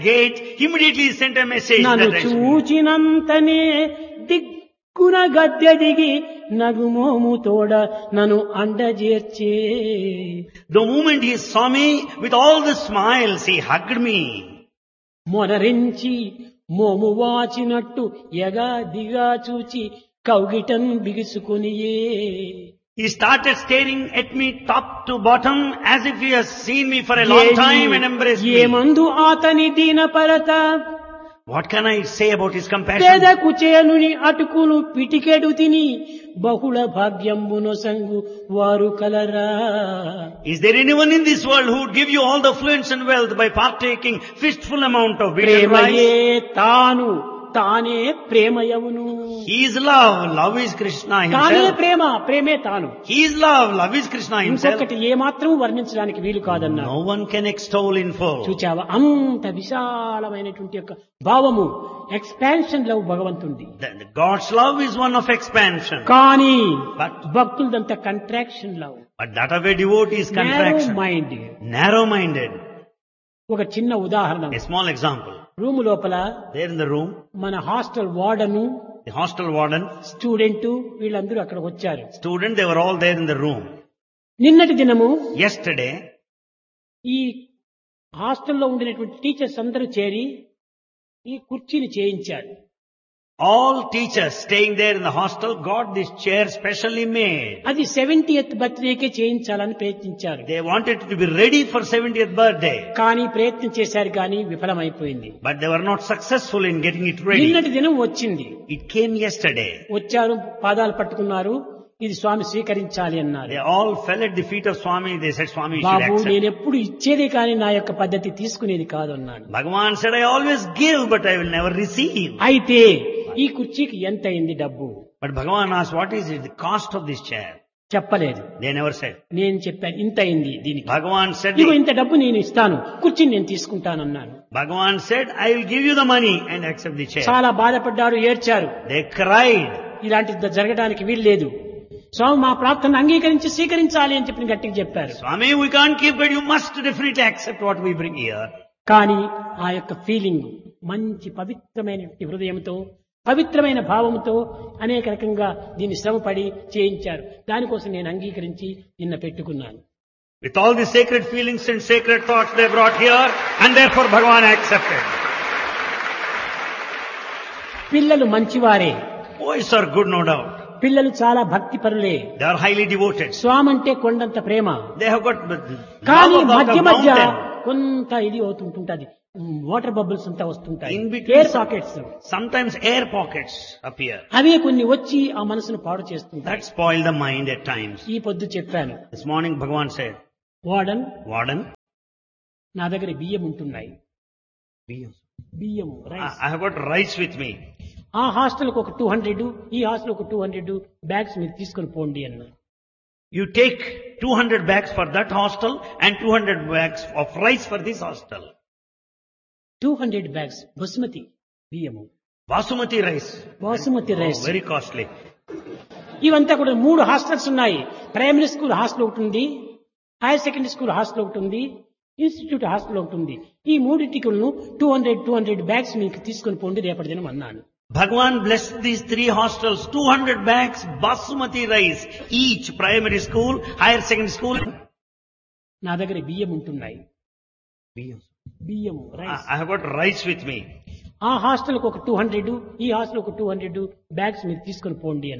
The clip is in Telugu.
gate, immediately he sent a message నన్ను that I should- చూచినంతనే దిక్కున గద్దె దిగి నగుమోము తోడ నన్ను అండజేర్చే The moment he saw me, with all the smiles, he hugged me. మొనరించి మోము వాచినట్టు ఎగా దిగా చూచి కౌగిటం బిగుసుకునియే He started staring at me top to bottom as if he has seen me for a long time and embraced me. ఏమందు అతని దీనపరత What can I say about his compassion? పేదకు చేనుని అటుకులు పిటికెడు తిని బహుళ భాగ్యంబును సంగు వారు కలరా Is there anyone in this world who would give you all the affluence and wealth by partaking fistful amount of wheat and ప్రేమయే rice? తాను తానే ప్రేమయవును He is love. Love is Krishna తానే himself. ప్రేమ ప్రేమే తాను He is love. Love is Krishna himself. ఇంకొకటి ఏ మాత్రం వర్ణించడానికి వీలు కాదన్నా No one can extol in full. చూచావా అంత విశాలమైనటువంటి యొక్క భావము ఎక్స్పాన్షన్ లవ్ భగవంతుంది The- the God's love is one of expansion. కానీ But, భక్తులదంతా contraction love but that of a devotee is contraction. Mind Narrow-minded. ఒక చిన్న ఉదాహరణ A small example. రూమ్ లోపల There in the room, మన hostel warden the hostel warden, student వీళ్ళందరూ అక్కడ వచ్చారు student, they were all there in the room. నిన్నటి దినము Yesterday, ఈ హాస్టల్లో ఉండినటువంటి టీచర్స్ అందరూ చేరి ఈ కుర్చీని చేయించారు all teachers staying there in the hostel got this chair specially made. అది సెవెంటీ ఎత్ బర్త్డేకే చేయించాలని ప్రయత్నించారు They wanted it to be ready for 70th birthday, కానీ ప్రయత్నం చేశారు కానీ విఫలమైపోయింది but they were not successful in getting it ready. నిన్నటి దినం వచ్చింది It came yesterday. వచ్చారు పాదాలు పట్టుకున్నారు ఇది స్వామి స్వీకరించాలి అన్నారు They all fell at the feet of Swami. They said, Swami, you should Babu accept. నేను ఎప్పుడు ఇచ్చేదే కానీ నా యొక్క పద్ధతి తీసుకునేది కాదు అన్నాడు Bhagavan said, I always give, but I will never receive. అయితే ఈ కుర్చీకి ఎంత అయింది డబ్బు But Bhagavan asked, what is it, the cost of this chair? చెప్పలేదు They never said. నేను చెప్పాను ఇంత అయింది దీనికి Bhagavan said, ఇదిగో ఇంత డబ్బు నేను ఇస్తాను కుర్చీని నేను తీసుకుంటానన్నాను Bhagavan said, I will give you the money and accept the chair. చాలా బాధపడ్డారు ఏడ్చారు They cried. ఇలాంటి జరగడానికి వీల్లేదు స్వామి మా ప్రార్థన అంగీకరించి స్వీకరించాలి అని చెప్పి గట్టిగా చెప్పారు Swami, we can't keep it. You must definitely accept what we bring here. కానీ ఆ యొక్క ఫీలింగ్ మంచి పవిత్రమైనటువంటి హృదయంతో పవిత్రమైన భావంతో అనేక రకంగా దీన్ని శ్రమపడి చేయించారు దానికోసం నేను అంగీకరించి నిన్న పెట్టుకున్నాను With all the sacred feelings and sacred thoughts they brought here, and therefore Bhagavan accepted. పిల్లలు మంచివారే Boys are good, no doubt. పిల్లలు చాలా భక్తి పరులే They are highly devoted. స్వామి అంటే కొండంత ప్రేమ They have got the కానీ love of మధ్య the మధ్య mountain. కొంత ఇది అవుతుంటుంటది వాటర్ బబుల్స్ అంతా వస్తుంటాయి In between- air sockets Sometimes air pockets appear. అవే కొన్ని వచ్చి ఆ మనసును పాడు చేస్తుంటాయి That spoil the mind at times. ఈ పొద్దు చెప్పాను This morning Bhagavan said, warden Warden, నా దగ్గర బియ్యం ఉంటున్నాయి I బియ్యం rice I have got rice with me. ఆ హాస్టల్కి ఒక టూ హండ్రెడ్ ఈ హాస్టల్ ఒక టూ హండ్రెడ్ బ్యాగ్స్ మీరు తీసుకొని పోండి అన్న You take 200 bags for that hostel and 200 bags of rice for this hostel. Two hundred bags basmati బియ్యము Basmati rice. Basmati Oh, rice very costly. ఇవంతా కూడా మూడు హాస్టల్స్ ఉన్నాయి ప్రైమరీ స్కూల్ హాస్టల్ ఒకటి ఉంది హైయర్ సెకండరీ స్కూల్ హాస్టల్ ఒకటి ఉంది ఇన్స్టిట్యూట్ హాస్టల్ ఒకటి ఉంది ఈ మూడింటికులను two hundred two hundred bags మీకు తీసుకొని పోండి రేపటి దినం అన్నాను Bhagavan blessed these three hostels, 200 bags basmati rice, each primary school, higher secondary school. నా దగ్గర బియ్యం ఉంటున్నాయి బియ్యం I rice I have got rice with me. ఆ హాస్టల్కి ఒక టూ హండ్రెడ్ ఈ హాస్టల్ ఒక టూ హండ్రెడ్ బ్యాగ్స్ మీరు తీసుకొని పోండి అని